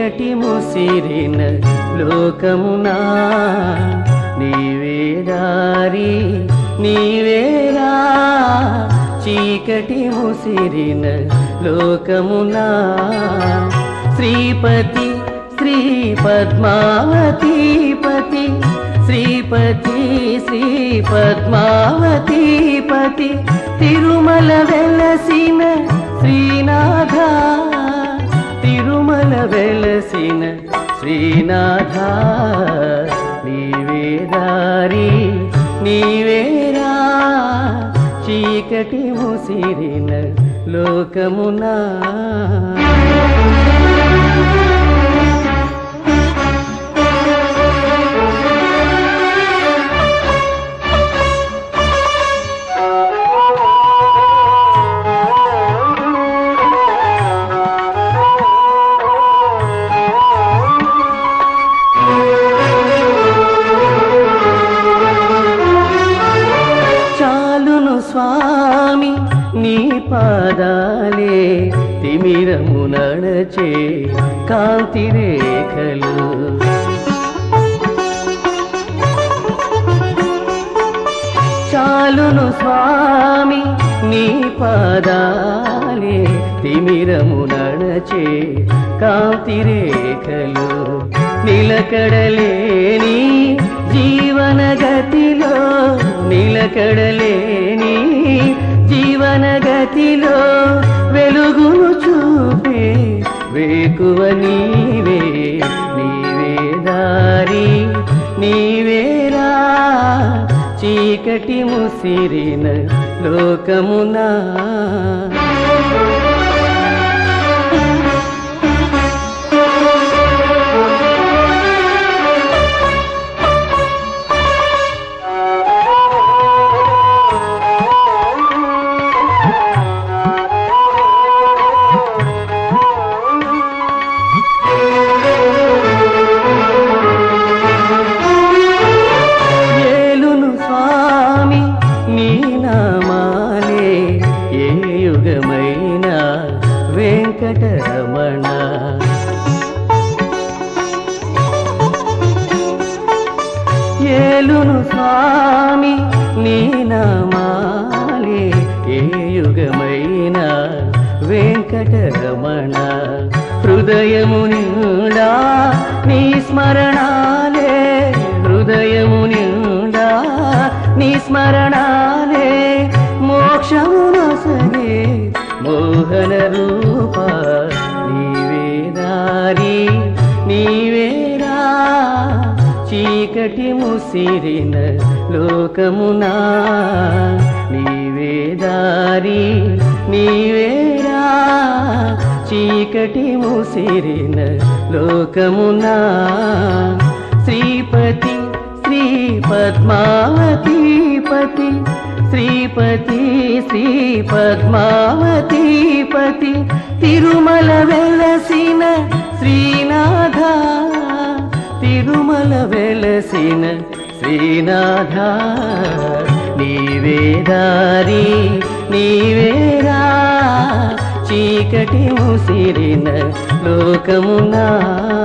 చీకటి ముసిరిన లోకమునా నీవే దారి నీవేరా చీకటి ముసిరిన లోకమునా శ్రీపతి శ్రీ పద్మావతీపతి శ్రీపతి శ్రీ పద్మావతీపతి తిరుమల వెలసిన శ్రీనాథ తిరుమల వెలసిన శ్రీనాథ నీవే దారి నీవేరా చీకటి ముసిరిన లోకమునా చాలును స్వామి నీ పాదాలే తిమిరము నడచే కాంతి రేఖలు చాలును స్వామి నీ పాదాలే తిమిరము నడచే కాంతి రేఖలు నిలకడలేని జీవన గతిలో నిలకడలేని జీవన గతిలో వెలుగును చూపే వేకువ నీవే నీవే దారి నీవేరా చీకటి ముసిరిన లోకమునా ఏలును స్వామి నీ నామాలే ఏ యుగమైన వెంకటరమణ ఏలును స్వామి నీ నామాలే ఏ యుగమైన వెంకటరమణ హృదయము నిండా నీ స్మరణాలే హృదయము నిండా నీ స్మరణాలే మోక్షమునొసగే మోహన రూప నీవే దారి నీవేరా చీకటి ముసిరిన లోకమునా నీవే దారి నీవేరా చీకటి ముసిరిన లోకమునా శ్రీపతి శ్రీ పద్మావతీపతి శ్రీపతి శ్రీ పద్మావతీపతి తిరుమల వెలసిన శ్రీనాథ తిరుమల వెలసిన శ్రీనాథ నీవే దారి నీవేరా చీకటి ముసిరిన లోకమునా